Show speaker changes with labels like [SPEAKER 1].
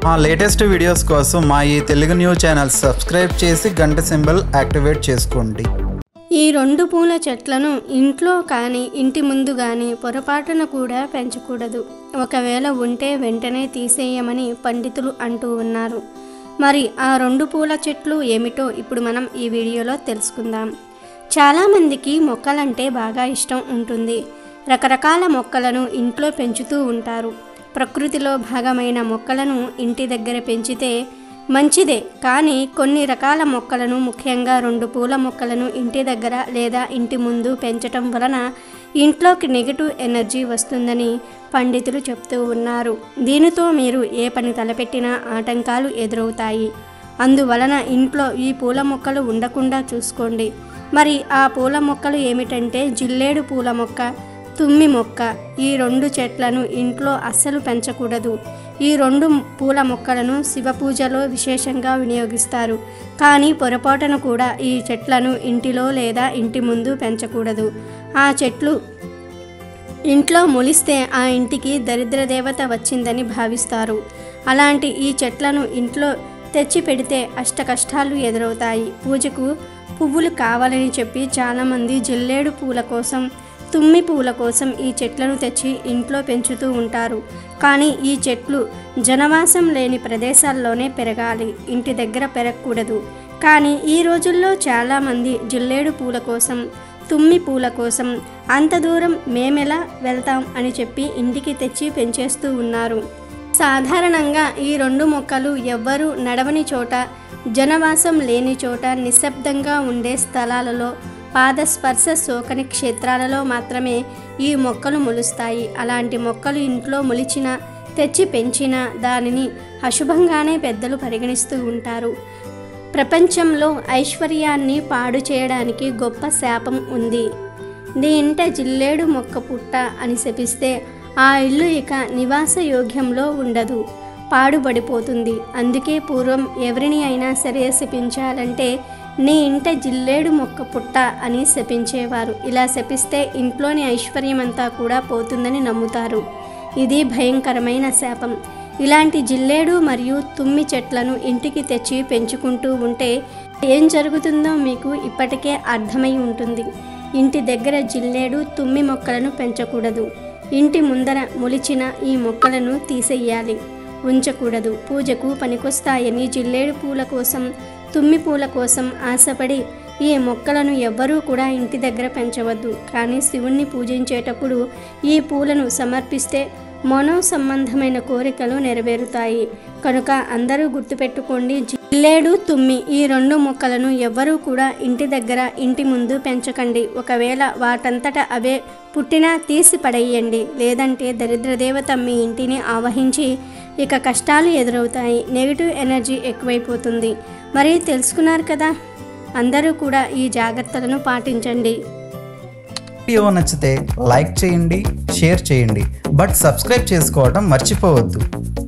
[SPEAKER 1] మా latest videos కోసం మా ఈ తెలుగు న్యూస్ ఛానల్ సబ్స్క్రైబ్ చేసి గంట సింబల్ యాక్టివేట్ చేసుకోండి
[SPEAKER 2] ఈ రెండు పూల చెట్లను ఇంట్లో కానీ ఇంటి ముందు కానీ పొరపాటున కూడా పెంచకూడదు ఒకవేళ ఉంటే వెంటనే తీసేయమని పండితులు అంటూ ఉన్నారు మరి ఆ రెండు పూల చెట్లు ఏమిటో ఇప్పుడు మనం ఈ వీడియోలో తెలుసుకుందాం చాలామందికి మొక్కలంటే బాగా ఇష్టం ఉంటుంది రకరకాల మొక్కలను ఇంట్లో పెంచుతూ ఉంటారు ప్రకృతిలో భాగమైన మొక్కలను ఇంటి దగ్గర పెంచితే మంచిదే కానీ కొన్ని రకాల మొక్కలను ముఖ్యంగా రెండు పూల మొక్కలను ఇంటి దగ్గర లేదా ఇంటి ముందు పెంచటం వలన ఇంట్లోకి నెగిటివ్ ఎనర్జీ వస్తుందని పండితులు చెప్తూ ఉన్నారు దీనితో మీరు ఏ పని తలపెట్టినా ఆటంకాలు ఎదురవుతాయి అందువలన ఇంట్లో ఈ పూల మొక్కలు ఉండకుండా చూసుకోండి మరి ఆ పూల మొక్కలు ఏమిటంటే జిల్లేడు పూల మొక్క తుమ్మి మొక్క ఈ రెండు చెట్లను ఇంట్లో అస్సలు పెంచకూడదు ఈ రెండు పూల మొక్కలను శివ పూజలో విశేషంగా వినియోగిస్తారు కానీ పొరపాటున కూడా ఈ చెట్లను ఇంటిలో లేదా ఇంటి ముందు పెంచకూడదు ఆ చెట్లు ఇంట్లో మొలిస్తే ఆ ఇంటికి దరిద్ర దేవత వచ్చిందని భావిస్తారు అలాంటి ఈ చెట్లను ఇంట్లో తెచ్చి పెడితే అష్ట కష్టాలు ఎదురవుతాయి పూజకు పువ్వులు కావాలని చెప్పి చాలామంది జిల్లేడు పూల కోసం తుమ్మి పూల కోసం ఈ చెట్లను తెచ్చి ఇంట్లో పెంచుతూ ఉంటారు కానీ ఈ చెట్లు జనవాసం లేని ప్రదేశాల్లోనే పెరగాలి ఇంటి దగ్గర పెరగకూడదు కానీ ఈ రోజుల్లో చాలామంది జిల్లేడు పూల కోసం తుమ్మి పూల కోసం అంత దూరం మేమెలా వెళ్తాం అని చెప్పి ఇంటికి తెచ్చి పెంచేస్తూ ఉన్నారు సాధారణంగా ఈ రెండు మొక్కలు ఎవ్వరూ నడవని చోట జనవాసం లేని చోట నిశ్శబ్దంగా ఉండే స్థలాలలో పాదస్పర్శ సోకని క్షేత్రాలలో మాత్రమే ఈ మొక్కలు మొలుస్తాయి అలాంటి మొక్కలు ఇంట్లో మొలిచిన తెచ్చి పెంచిన దానిని అశుభంగానే పెద్దలు పరిగణిస్తూ ఉంటారు ప్రపంచంలో ఐశ్వర్యాన్ని పాడు చేయడానికి గొప్ప శాపం ఉంది నీ ఇంట జిల్లేడు మొక్క పుట్ట అని శపిస్తే ఆ ఇల్లు ఇక నివాస యోగ్యంలో ఉండదు పాడుబడిపోతుంది అందుకే పూర్వం ఎవరిని అయినా సరే శపించాలంటే నీ ఇంట జిల్లేడు మొక్క పుట్ట అని శపించేవారు ఇలా శపిస్తే ఇంట్లోని ఐశ్వర్యమంతా కూడా పోతుందని నమ్ముతారు ఇది భయంకరమైన శాపం ఇలాంటి జిల్లేడు మరియు తుమ్మి చెట్లను ఇంటికి తెచ్చి పెంచుకుంటూ ఉంటే ఏం జరుగుతుందో మీకు ఇప్పటికే అర్థమై ఉంటుంది ఇంటి దగ్గర జిల్లేడు తుమ్మి మొక్కలను పెంచకూడదు ఇంటి ముందర మొలిచిన ఈ మొక్కలను తీసేయాలి ఉంచకూడదు పూజకు పనికొస్తాయని జిల్లేడు పూల కోసం తుమ్మి పూల కోసం ఆశపడి ఈ మొక్కలను ఎవ్వరూ కూడా ఇంటి దగ్గర పెంచవద్దు కానీ శివుణ్ణి పూజించేటప్పుడు ఈ పూలను సమర్పిస్తే మనో సంబంధమైన కోరికలు నెరవేరుతాయి కనుక అందరూ గుర్తుపెట్టుకోండి జిల్లేడు తుమ్మి ఈ రెండు మొక్కలను ఎవ్వరూ కూడా ఇంటి దగ్గర ఇంటి ముందు పెంచకండి ఒకవేళ వాటంతట అవే పుట్టినా తీసి పడేయండి లేదంటే దరిద్రదేవత మీ ఇంటిని ఆవహించి ఇక కష్టాలు ఎదురవుతాయి నెగిటివ్ ఎనర్జీ ఎక్కువైపోతుంది మరి తెలుసుకున్నారు కదా అందరూ కూడా ఈ జాగ్రత్తలను పాటించండి
[SPEAKER 1] వీడియో నచ్చితే లైక్ చేయండి షేర్ చేయండి బట్ సబ్స్క్రైబ్ చేసుకోవడం మర్చిపోవద్దు